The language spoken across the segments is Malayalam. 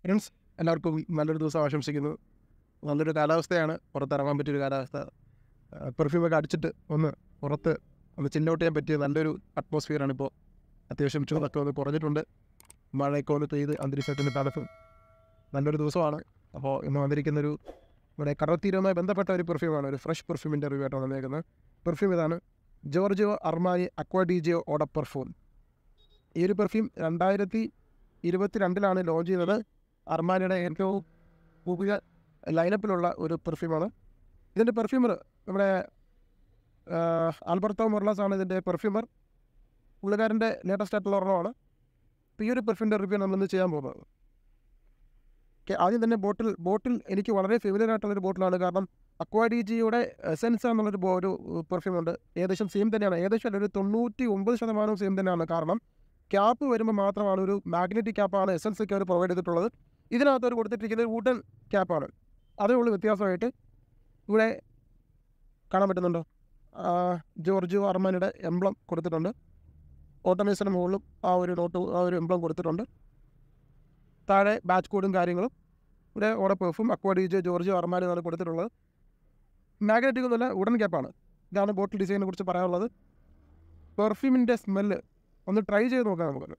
ഫ്രണ്ട്സ് എല്ലാവർക്കും നല്ലൊരു ദിവസം ആശംസിക്കുന്നു നല്ലൊരു കാലാവസ്ഥയാണ് പുറത്തിറങ്ങാൻ പറ്റിയൊരു കാലാവസ്ഥ പെർഫ്യൂമൊക്കെ അടിച്ചിട്ട് ഒന്ന് പുറത്ത് ഒന്ന് ചില്ലൗട്ട് ചെയ്യാൻ പറ്റിയ നല്ലൊരു അറ്റ്മോസ്ഫിയറാണ് ഇപ്പോൾ അത്യാവശ്യം ചൂടൊക്കെ ഒന്ന് കുറഞ്ഞിട്ടുണ്ട് മഴയൊക്കെ ഒന്ന് പെയ്ത് അന്തരീക്ഷത്തിന് തണുപ്പ് നല്ലൊരു ദിവസമാണ് അപ്പോൾ ഇന്ന് വന്നിരിക്കുന്നൊരു ഇവിടെ കടൽത്തീരവുമായി ബന്ധപ്പെട്ട ഒരു പെർഫ്യൂമാണ് ഒരു ഫ്രഷ് പെർഫ്യൂമിൻ്റെ റിവ്യൂ ആയിട്ടാണ് വന്നേക്കുന്നത് പെർഫ്യൂം ഇതാണ് Giorgio Armani Acqua di Gio eau de perfume ഈ ഒരു പെർഫ്യൂം രണ്ടായിരത്തി ഇരുപത്തി രണ്ടിലാണ് ലോഞ്ച് ചെയ്തത് അർമാനിയുടെ ഏറ്റവും പുതിയ ലൈനപ്പിലുള്ള ഒരു പെർഫ്യൂമാണ് ഇതിൻ്റെ പെർഫ്യൂമർ നമ്മുടെ ആൽബർട്ടോ മൊർലാസ് ആണ് ഇതിൻ്റെ പെർഫ്യൂമർ പുള്ളിക്കാരൻ്റെ ലേറ്റസ്റ്റ് ആയിട്ടുള്ള ഒരെണ്ണമാണ് അപ്പോൾ ഈ ഒരു പെർഫ്യൂമിൻ്റെ റിവ്യൂ നമ്മളിന്ന് ചെയ്യാൻ പോകുന്നത് ഓക്കെ ആദ്യം തന്നെ ബോട്ടിൽ ബോട്ടിൽ എനിക്ക് വളരെ ഫെമിലിയർ ആയിട്ടുള്ളൊരു ബോട്ടിലാണ് കാരണം അക്വാഡിജിയുടെ എസെൻസ് എന്നുള്ളൊരു ബോ- ഒരു പെർഫ്യൂം ഉണ്ട് ഏകദേശം സെയിം തന്നെയാണ് ഏകദേശം അല്ല ഒരു തൊണ്ണൂറ്റി ഒമ്പത് ശതമാനവും സെയിം തന്നെയാണ് കാരണം ക്യാപ്പ് വരുമ്പോൾ മാത്രമാണ് ഒരു മാഗ്നറ്റിക് ക്യാപ്പാണ് എസെൻസ് ഒക്കെ അവർ പ്രൊവൈഡ് ചെയ്തിട്ടുള്ളത് ഇതിനകത്ത് അവർ കൊടുത്തിട്ടിരിക്കുന്നത് വുഡൻ ക്യാപ്പാണ് അതേ ഉള്ളൂ വ്യത്യാസമായിട്ട് ഇവിടെ കാണാൻ പറ്റുന്നുണ്ടോ ആ, ജോർജിയോ അർമാനിയുടെ എംബ്ലം കൊടുത്തിട്ടുണ്ട് ഓട്ടോമേഷന് മുകളിലും ആ ഒരു നോട്ട് ആ ഒരു എംബ്ലം കൊടുത്തിട്ടുണ്ട് താഴെ ബാച്ച് കോഡും കാര്യങ്ങളും ഇവിടെ ഓടെ പെർഫ്യൂം അക്വാഡിജോ ജോർജിയോ അർമാനി എന്നാണ് കൊടുത്തിട്ടുള്ളത് മാഗ്നറ്റിക് ഒന്നുമല്ല ഉടൻ ക്യാപ്പാണ് ഇതാണ് ബോട്ടിൽ ഡിസൈനെ കുറിച്ച് പറയാനുള്ളത് പെർഫ്യൂമിൻ്റെ സ്മെല്ല് ഒന്ന് ട്രൈ ചെയ്ത് നോക്കാം നമുക്ക്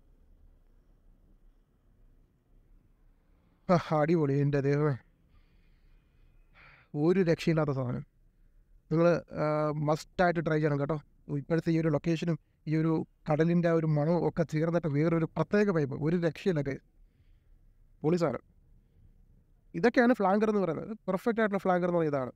ആ, അടിപൊളി എൻ്റെ ദൈവമേ ഒരു രക്ഷയില്ലാത്ത സാധനം നിങ്ങൾ മസ്റ്റായിട്ട് ട്രൈ ചെയ്യണം കേട്ടോ ഇപ്പോഴത്തെ ഈ ഒരു ലൊക്കേഷനും ഈ ഒരു കടലിൻ്റെ ആ ഒരു മണവും ഒക്കെ ചേർന്നിട്ട് വേറൊരു പ്രത്യേക പൈപ്പ് ഒരു രക്ഷയില്ലൊക്കെ പൊളി സാധനം ഇതൊക്കെയാണ് ഫ്ലാങ്കർ എന്ന് പറയുന്നത് പെർഫെക്റ്റ് ആയിട്ടുള്ള ഫ്ലാങ്കർ എന്ന് പറയുന്നത് ഇതാണ്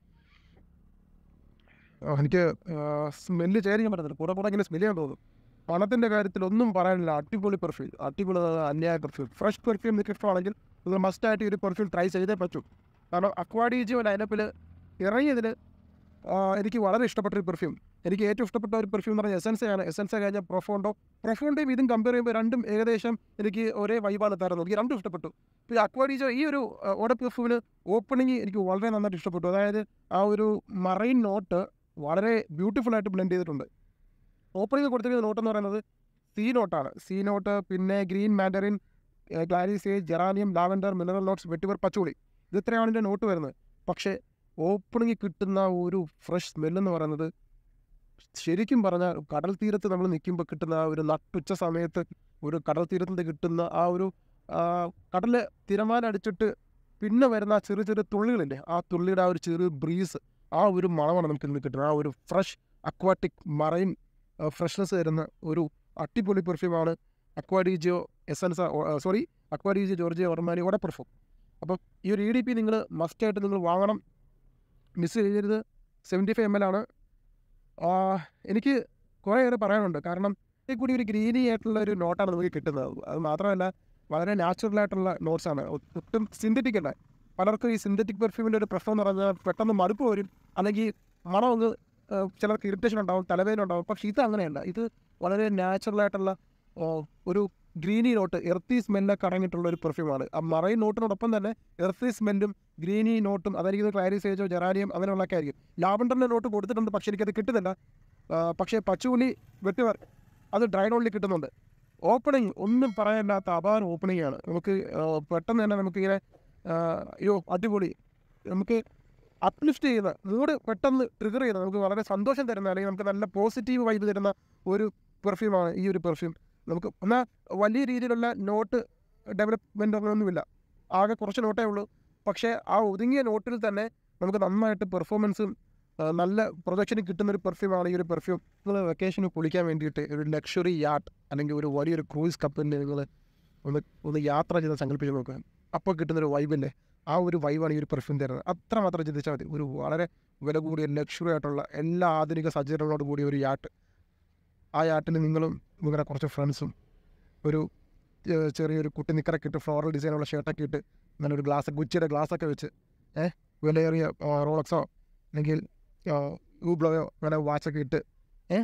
ആ, എനിക്ക് സ്മെല്ല് ചേരിക്കാൻ പറ്റത്തില്ല പുറ പുറ ഇങ്ങനെ സ്മെല്ല് ചെയ്യാൻ തോന്നും പണത്തിൻ്റെ കാര്യത്തിൽ ഒന്നും പറയാനില്ല അടിപൊളി പെർഫ്യൂം അടിപൊളി അതായത് അന്യായ പെർഫ്യൂം ഫ്രഷ് പെർഫ്യൂം നിങ്ങൾക്ക് ഇഷ്ടമാണെങ്കിൽ നിങ്ങൾ മസ്റ്റായിട്ട് ഈ ഒരു പെർഫ്യൂം ട്രൈ ചെയ്തേ പറ്റൂ കാരണം അക്വാഡിജിയോ ലൈനപ്പിൽ ഇറങ്ങിയതിൽ എനിക്ക് വളരെ ഇഷ്ടപ്പെട്ട ഒരു പെർഫ്യൂം എനിക്ക് ഏറ്റവും ഇഷ്ടപ്പെട്ട ഒരു പെർഫ്യൂം എന്ന് പറഞ്ഞാൽ എസൻസയാണ് എസൻസ കഴിഞ്ഞാൽ പ്രൊഫോണ്ടോ പ്രൊഫോണ്ടോയും ഇതും കമ്പയർ ചെയ്യുമ്പോൾ രണ്ടും ഏകദേശം എനിക്ക് ഒരേ വൈബാണ് തരുന്നത് എനിക്ക് രണ്ടും ഇഷ്ടപ്പെട്ടു ഇപ്പോൾ അക്വാഡിജോ ഈ ഒരു ഓഡ പെർഫ്യൂമിന് ഓപ്പണിങ് എനിക്ക് വളരെ നന്നായിട്ട് ഇഷ്ടപ്പെട്ടു അതായത് ആ ഒരു മറൈൻ നോട്ട് വളരെ ബ്യൂട്ടിഫുൾ ആയിട്ട് ബ്ലെൻഡ് ചെയ്തിട്ടുണ്ട് ഓപ്പണിംഗ് കൊടുത്തിരിക്കുന്ന നോട്ട് എന്ന് പറയുന്നത് സീ നോട്ടാണ് സീ നോട്ട് പിന്നെ green mandarin clary sage geranium lavender mineral notes vetiver patchouli ഇത് ഇത്രയാണ് ഇതിൻ്റെ നോട്ട് വരുന്നത് പക്ഷേ ഓപ്പണിംഗ് കിട്ടുന്ന ഒരു ഫ്രഷ് സ്മെല്ലെന്ന് പറയുന്നത് ശരിക്കും പറഞ്ഞാൽ കടൽ തീരത്ത് നമ്മൾ നിൽക്കുമ്പോൾ കിട്ടുന്ന ആ ഒരു നട്ടുച്ച സമയത്ത് ഒരു കടൽ തീരത്ത് കിട്ടുന്ന ആ ഒരു കടൽ തിരമാല അടിച്ചിട്ട് പിന്നെ വരുന്ന ആ ചെറിയ ചെറിയ തുള്ളികളില്ലേ ആ തുള്ളിയുടെ ആ ഒരു ചെറിയ ബ്രീസ് ആ ഒരു മണമാണ് നമുക്ക് ഇന്ന് കിട്ടുന്നത് ആ ഒരു ഫ്രഷ് അക്വാട്ടിക് മറൈൻ ഫ്രഷ്നെസ് തരുന്ന ഒരു അടിപൊളി പെർഫ്യൂമാണ് അക്വാഡിജിയോ എസൻസ സോറി അക്വാഡിജിയോ ജോർജിയോ ഒർമാനി ഓടെ പെർഫ്യൂം അപ്പം ഈ ഒരു ഇ ഡി പി നിങ്ങൾ മസ്റ്റായിട്ട് നിങ്ങൾ വാങ്ങണം മിസ് ചെയ്യരുത് സെവൻറ്റി ഫൈവ് എം എൽ ആണ് ആ, എനിക്ക് കുറേ ഏറെ പറയാനുണ്ട് കാരണം ഇതിൽ കൂടി ഒരു ഗ്രീനി ആയിട്ടുള്ള ഒരു നോട്ടാണ് നമുക്ക് കിട്ടുന്നത് അത് മാത്രമല്ല വളരെ നാച്ചുറൽ ആയിട്ടുള്ള നോട്ട്സാണ് ഒട്ടും സിന്തറ്റിക് അല്ല പലർക്കും ഈ സിന്തറ്റിക് പെർഫ്യൂമിൻ്റെ ഒരു പ്രശ്നം എന്ന് പറഞ്ഞാൽ പെട്ടെന്ന് മടുപ്പ് വരും അല്ലെങ്കിൽ മണം ഒന്ന് ആ, ചിലർക്ക് ഇറിറ്റേഷൻ ഉണ്ടാവും തലവേദന ഉണ്ടാവും പക്ഷേ ഇത് അങ്ങനെയല്ല ഇത് വളരെ നാച്ചുറൽ ആയിട്ടുള്ള ആ, ഒരു ഗ്രീനി നോട്ട് എർത്തി സ്മെല്ലൊക്കെ അടങ്ങിയിട്ടുള്ള ഒരു പെർഫ്യൂമാണ് ആ മറൈൻ നോട്ടിനോടൊപ്പം തന്നെ എർത്തി സ്മെല്ലും ഗ്രീനി നോട്ടും അതായിരിക്കും ക്ലാരിസേജോ ജെറാനിയം അങ്ങനെയുള്ളതൊക്കെ ആയിരിക്കും ലാവൻഡറിൻ്റെ നോട്ട് കൊടുത്തിട്ടുണ്ട് പക്ഷേ എനിക്കത് കിട്ടുന്നില്ല ആ, പക്ഷേ പച്ചുപുലി വെട്ടിവർ അത് ഡ്രൈഡ് ഓൺലി കിട്ടുന്നുണ്ട് ഓപ്പണിങ് ഒന്നും പറയാനില്ലാത്ത അപാര ഓപ്പണിംഗ് ആണ് നമുക്ക് ആ, പെട്ടെന്ന് തന്നെ നമുക്കിങ്ങനെ ആ, അയ്യോ അടിപൊളി നമുക്ക് അപ്ലിഫ്റ്റ് ചെയ്യുന്ന മൂഡ് പെട്ടെന്ന് ട്രിഗർ ചെയ്യുന്ന നമുക്ക് വളരെ സന്തോഷം തരുന്ന അല്ലെങ്കിൽ നമുക്ക് നല്ല പോസിറ്റീവ് വൈബ് തരുന്ന ഒരു പെർഫ്യൂമാണ് ഈ ഒരു പെർഫ്യൂം നമുക്ക് എന്നാൽ വലിയ രീതിയിലുള്ള നോട്ട് ഡെവലപ്മെൻ്റ് അങ്ങനെയൊന്നുമില്ല ആകെ കുറച്ച് നോട്ടേ ഉള്ളൂ പക്ഷേ ആ ഒതുങ്ങിയ നോട്ടിൽ തന്നെ നമുക്ക് നന്നായിട്ട് പെർഫോമൻസും ആ, നല്ല പ്രൊജക്ഷനും കിട്ടുന്ന ഒരു പെർഫ്യൂമാണ് ഈ ഒരു പെർഫ്യൂം നിങ്ങൾ വെക്കേഷന് പൊളിക്കാൻ വേണ്ടിയിട്ട് ഒരു ലക്ഷറി യാട്ട് അല്ലെങ്കിൽ ഒരു വലിയൊരു ക്രൂയിസ് കപ്പലിൽ നിങ്ങൾ ഒന്ന് ഒന്ന് യാത്ര ചെയ്ത് സങ്കല്പിച്ച് നോക്കുക അപ്പോൾ കിട്ടുന്നൊരു വൈബില്ലേ ആ ഒരു വൈബാണ് ഈ ഒരു പെർഫ്യൂം തരുന്നത് അത്രമാത്രം ചിന്തിച്ചാൽ മതി ഒരു വളരെ വില കൂടിയ ലക്ഷറി ആയിട്ടുള്ള എല്ലാ ആധുനിക സജ്ജീകരണങ്ങളോട് കൂടിയ ഒരു യാട്ട് ആ യാട്ടിൽ നിങ്ങളും നിങ്ങളുടെ കുറച്ച് ഫ്രണ്ട്സും ഒരു ഏഹ്, ചെറിയൊരു കുട്ടി നിക്കറൊക്കെ ഇട്ട് ഫ്ലോറൽ ഡിസൈനുള്ള ഷർട്ടൊക്കെ ഇട്ട് നല്ലൊരു ഗ്ലാസ് ഗുച്ചിയുടെ ഗ്ലാസ്സൊക്കെ വെച്ച് ഏഹ് വിലയേറിയ ആ, റോളക്സോ അല്ലെങ്കിൽ യൂബ്ലോയോ അങ്ങനെ വാച്ചൊക്കെ ഇട്ട് ഏഹ്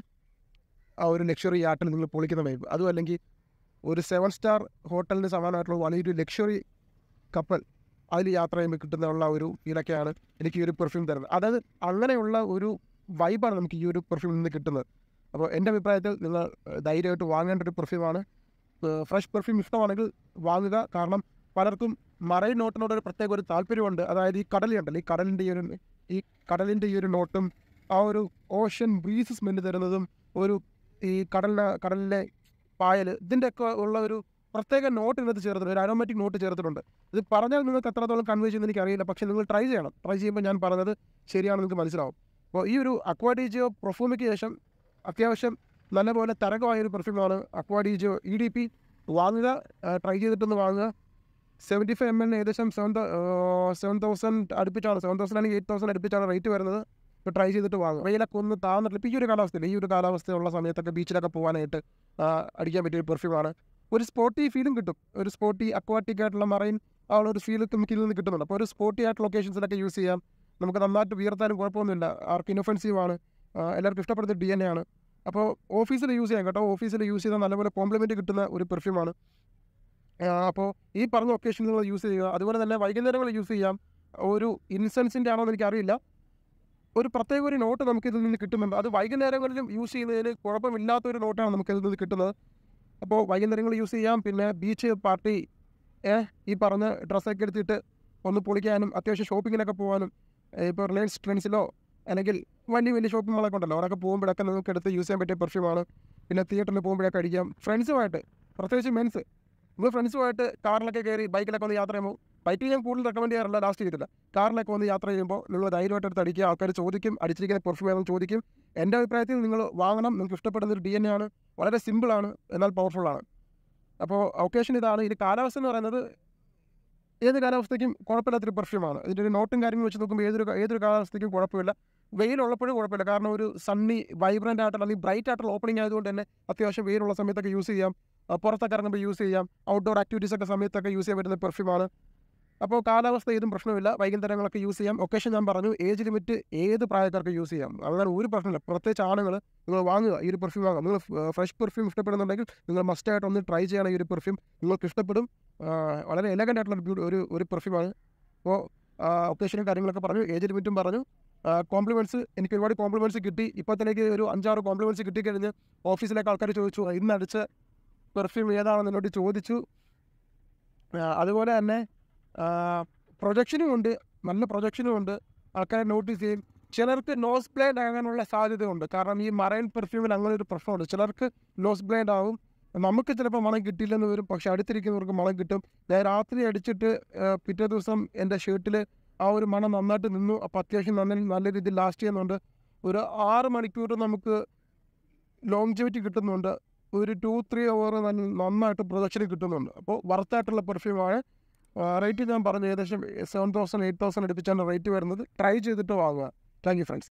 ആ ഒരു ലക്ഷറി യാട്ടിൽ നിങ്ങൾ പൊളിക്കുന്ന വൈബ് അതും അല്ലെങ്കിൽ ഒരു സെവൻ സ്റ്റാർ ഹോട്ടലിന് സമാനമായിട്ടുള്ള വലിയൊരു ലക്ഷറി കപ്പൽ അതിൽ യാത്ര ചെയ്യുമ്പോൾ കിട്ടുന്നുള്ള ഒരു ഫീലൊക്കെയാണ് എനിക്ക് ഈ ഒരു പെർഫ്യൂം തരുന്നത് അതായത് അങ്ങനെയുള്ള ഒരു വൈബാണ് നമുക്ക് ഈ ഒരു പെർഫ്യൂമിൽ നിന്ന് കിട്ടുന്നത് അപ്പോൾ എൻ്റെ അഭിപ്രായത്തിൽ നിങ്ങൾ ഏഹ്, ധൈര്യമായിട്ട് വാങ്ങേണ്ട ഒരു പെർഫ്യൂമാണ് ഫ്രഷ് പെർഫ്യൂം ഇഷ്ടമാണെങ്കിൽ വാങ്ങുക കാരണം പലർക്കും മറൈൻ നോട്ടിനോട് ഒരു പ്രത്യേക ഒരു താല്പര്യമുണ്ട് അതായത് ഈ കടലുണ്ടല്ലോ ഈ കടലിൻ്റെ ഈ ഒരു ഈ കടലിൻ്റെ ഈ ഒരു നോട്ടും ആ ഒരു ഓഷ്യൻ ബ്രീസ് സ്മെല്ല് തരുന്നതും ഒരു ഈ കടലിലെ കടലിലെ പായൽ ഇതിൻ്റെയൊക്കെ ഉള്ള ഒരു പ്രത്യേക നോട്ട് ഇതിനകത്ത് ചേർത്തിട്ടുണ്ട് ഒരു അരോമാറ്റിക് നോട്ട് ചേർത്തിട്ടുണ്ട് ഇത് പറഞ്ഞാൽ നിങ്ങൾക്ക് എത്രത്തോളം കൺവേ ചെയ്യുന്നത് എനിക്കറിയില്ല പക്ഷേ നിങ്ങൾ ട്രൈ ചെയ്യണം ട്രൈ ചെയ്യുമ്പോൾ ഞാൻ പറഞ്ഞത് ശരിയാണെന്ന് നിങ്ങൾക്ക് മനസ്സിലാവും അപ്പോൾ ഈ ഒരു അക്വാഡീജിയോ പ്രൊഫ്യൂമിക്ക് ശേഷം അത്യാവശ്യം നല്ലപോലെ തരകമായ ഒരു പെർഫ്യൂമാണ് അക്വാഡീജിയോ ഇ ഡി പി വാങ്ങുക ട്രൈ ചെയ്തിട്ടൊന്ന് വാങ്ങുക സെവൻറ്റി ഫൈവ് എം എല്ലിന് ഏകദേശം സെവൻ സെവൻ തൗസൻഡ് അടുപ്പിച്ചാണ് സെവൻ തൗസൻഡ് അല്ലെങ്കിൽ എയ്റ്റ് തൗസൻഡ് അടുപ്പിച്ചാണ് റേറ്റ് വരുന്നത് ഇപ്പോൾ ട്രൈ ചെയ്തിട്ട് വാങ്ങും വെയിലൊക്കെ ഒന്ന് താന്നിട്ട് ഇപ്പോൾ ഈ ഒരു കാലാവസ്ഥയിൽ ഈ ഒരു കാലാവസ്ഥയുള്ള സമയത്തൊക്കെ ബീച്ചിലൊക്കെ പോകാനായിട്ട് ആ, അടിക്കാൻ പറ്റിയ ഒരു പെർഫ്യൂമാണ് ഒരു സ്പോർട്ടി ഫീലും കിട്ടും ഒരു സ്പോർട്ടി അക്വാറ്റിക് ആയിട്ടുള്ള മറൈൻ ആ ഒരു ഫീൽ നമുക്ക് ഇതിൽ നിന്ന് കിട്ടുന്നുണ്ട് അപ്പോൾ ഒരു സ്പോർട്ടി ആയിട്ട് ലൊക്കേഷൻസിലൊക്കെ യൂസ് ചെയ്യാം നമുക്ക് നന്നായിട്ട് ഉയർത്താനും കുഴപ്പമൊന്നുമില്ല ആർക്ക് ഇനൊഫെൻസീവ് ആണ് ആ, എല്ലാവർക്കും ഇഷ്ടപ്പെടുന്ന ഡി എൻ എ ആണ് അപ്പോൾ ഓഫീസിൽ യൂസ് ചെയ്യാം കേട്ടോ ഓഫീസിൽ യൂസ് ചെയ്താൽ നല്ലപോലെ കോംപ്ലിമെൻറ്റ് കിട്ടുന്ന ഒരു പെർഫ്യൂമാണ് അപ്പോൾ ഈ പറഞ്ഞ ഒക്കേഷനിൽ നിങ്ങൾ യൂസ് ചെയ്യുക അതുപോലെ തന്നെ വൈകുന്നേരങ്ങളിൽ യൂസ് ചെയ്യാം ഒരു ഇൻസെൻസിൻ്റെ ആണോ എന്ന് എനിക്കറിയില്ല ഒരു പ്രത്യേക ഒരു നോട്ട് നമുക്ക് ഇതിൽ നിന്ന് കിട്ടുന്നുണ്ട് അത് വൈകുന്നേരങ്ങളിലും യൂസ് ചെയ്യുന്നതിന് കുഴപ്പമില്ലാത്ത ഒരു നോട്ടാണ് നമുക്ക് ഇതിൽ നിന്ന് കിട്ടുന്നത് അപ്പോൾ വൈകുന്നേരങ്ങളിൽ യൂസ് ചെയ്യാം പിന്നെ ബീച്ച് പാർട്ടി ഏ ഈ പറഞ്ഞ ഡ്രസ്സൊക്കെ എടുത്തിട്ട് ഒന്ന് പൊളിക്കാനും അത്യാവശ്യം ഷോപ്പിങ്ങിനൊക്കെ പോകാനും ഇപ്പോൾ റിലയൻസ് ട്രെൻഡ്സിലോ അല്ലെങ്കിൽ വലിയ വലിയ ഷോപ്പിംഗ് മാളൊക്കെ ഉണ്ടല്ലോ അവിടെയൊക്കെ പോകുമ്പോഴൊക്കെ നിങ്ങൾക്ക് എടുത്ത് യൂസ് ചെയ്യാൻ പറ്റിയ പെർഫ്യൂമാണ് പിന്നെ തിയേറ്ററിൽ പോകുമ്പോഴൊക്കെ അടിക്കാം ഫ്രണ്ട്സുമായിട്ട് പ്രത്യേകിച്ച് മെൻസ് നിങ്ങൾ ഫ്രണ്ട്സുമായിട്ട് കാറിലൊക്കെ കയറി ബൈക്കിലൊക്കെ ഒന്ന് യാത്ര ചെയ്യുമ്പോൾ ബൈക്കിൽ ഞാൻ കൂടുതൽ റെക്കമെൻഡ് ചെയ്യാറില്ല ലാസ്റ്റ് ചെയ്തിട്ടില്ല കാറിലൊക്കെ ഒന്ന് യാത്ര ചെയ്യുമ്പോൾ നിങ്ങൾ ധൈര്യമായിട്ട് എടുത്ത് അടിക്കുക ആൾക്കാർ ചോദിക്കും അടിച്ചിരിക്കുന്ന പെർഫ്യൂം ഏതെന്ന് ചോദിക്കും എൻ്റെ അഭിപ്രായത്തിൽ നിങ്ങൾ വാങ്ങണം നിങ്ങൾക്ക് ഇഷ്ടപ്പെടുന്ന ഒരു ഡി എൻ എ ആണ് വളരെ സിമ്പിളാണ് എന്നാൽ പവർഫുള്ളാണ് അപ്പോൾ ഒക്കേഷൻ ഇതാണ് ഇത് കാലാവസ്ഥ എന്ന് പറയുന്നത് ഏത് കാലാവസ്ഥയ്ക്കും കുഴപ്പമില്ലാത്തൊരു പെർഫ്യൂമാണ് ഇതിൻ്റെ ഒരു നോട്ടും കാര്യങ്ങളും വെച്ച് നോക്കുമ്പോൾ ഏതൊരു ഏതൊരു കാലാവസ്ഥയ്ക്കും കുഴപ്പമില്ല വെയിലുള്ളപ്പോഴും കുഴപ്പമില്ല കാരണം ഒരു സണ്ണി വൈബ്രൻ്റ് ആയിട്ടുള്ള അല്ലെങ്കിൽ ബ്രൈറ്റ് ആയിട്ടുള്ള ഓപ്പണിംഗ് ആയതുകൊണ്ട് തന്നെ അത്യാവശ്യം വെയിലുള്ള സമയത്തൊക്കെ യൂസ് ചെയ്യാം ആ, പുറത്തൊക്കെ ഇറങ്ങുമ്പോൾ യൂസ് ചെയ്യാം ഔട്ട്ഡോർ ആക്ടിവിറ്റീസ് ഒക്കെ സമയത്തൊക്കെ യൂസ് ചെയ്യാൻ പറ്റുന്ന പെർഫ്യൂമാണ് അപ്പോൾ കാലാവസ്ഥ ഏതും പ്രശ്നമില്ല വൈകുന്നേരങ്ങളൊക്കെ യൂസ് ചെയ്യാം ഒക്കേഷൻ ഞാൻ പറഞ്ഞു ഏജ് ലിമിറ്റ് ഏത് പ്രായക്കാർക്ക് യൂസ് ചെയ്യാം അങ്ങനെ ഒരു പ്രശ്നമില്ല പ്രത്യേകിച്ച് ആണുങ്ങൾ നിങ്ങൾ വാങ്ങുക ഈ ഒരു പെർഫ്യൂം വാങ്ങുക നിങ്ങൾ ഫ്രഷ് പെർഫ്യൂം ഇഷ്ടപ്പെടുന്നുണ്ടെങ്കിൽ നിങ്ങൾ മസ്റ്റായിട്ട് ഒന്ന് ട്രൈ ചെയ്യണം ഈ ഒരു പെർഫ്യൂം നിങ്ങൾക്ക് ഇഷ്ടപ്പെടും ആ, വളരെ എലഗൻ്റ് ആയിട്ടുള്ള ഒരു ബ്യൂ- ഒരു ഒരു പെർഫ്യൂമാണ് അപ്പോൾ ഒക്കേഷനും കാര്യങ്ങളൊക്കെ പറഞ്ഞു ഏജ് ലിമിറ്റും പറഞ്ഞു കോംപ്ലിമെൻറ്റ്സ് എനിക്ക് ഒരുപാട് കോംപ്ലിമെൻറ്റ്സ് കിട്ടി ഇപ്പോഴത്തേക്ക് ഒരു അഞ്ചാറ് കോംപ്ലിമെൻറ്റ്സ് കിട്ടിക്കഴിഞ്ഞ് ഓഫീസിലേക്ക് ആൾക്കാർ ചോദിച്ചു ഇന്ന് അടിച്ച പെർഫ്യൂം ഏതാണെന്ന് എന്നോട് ചോദിച്ചു ആ, അതുപോലെ തന്നെ പ്രൊജക്ഷനും ഉണ്ട് നല്ല പ്രൊജക്ഷനും ഉണ്ട് ആൾക്കാരെ നോട്ടീസ് ചെയ്യും ചിലർക്ക് നോസ് ബ്ലൈൻഡ് ആകാനുള്ള സാധ്യതയുണ്ട് കാരണം ഈ മറൈൻ പെർഫ്യൂമിന് അങ്ങനെ ഒരു പ്രശ്നമുണ്ട് ചിലർക്ക് നോസ് ബ്ലൈൻഡ് ആവും നമുക്ക് ചിലപ്പോൾ മണം കിട്ടിയില്ലെന്ന് വരും പക്ഷെ അടുത്തിരിക്കുന്നവർക്ക് മണം കിട്ടും ഞാൻ രാത്രി അടിച്ചിട്ട് ആ, പിറ്റേ ദിവസം എൻ്റെ ഷർട്ടിൽ ആ ഒരു മണം നന്നായിട്ട് നിന്നു അപ്പോൾ അത്യാവശ്യം നല്ല നല്ല രീതിയിൽ ലാസ്റ്റ് ചെയ്യുന്നുണ്ട് ഒരു ആറ് മണിക്കൂർ നമുക്ക് ലോങ്ജിവിറ്റി കിട്ടുന്നുണ്ട് ഒരു ടു ത്രീ അവർ നന്നായിട്ട് പ്രൊഡക്ഷൻ കിട്ടുന്നുണ്ട് അപ്പോൾ വർത്തായിട്ടുള്ള പെർഫ്യൂമാണ് റേറ്റ് ഞാൻ പറഞ്ഞു ഏകദേശം സെവൻ തൗസൻഡ് എയ്റ്റ് തൗസൻഡ് അടുപ്പിച്ചാണ് റേറ്റ് വരുന്നത് ട്രൈ ചെയ്തിട്ട് വാങ്ങുക താങ്ക് യു ഫ്രണ്ട്സ്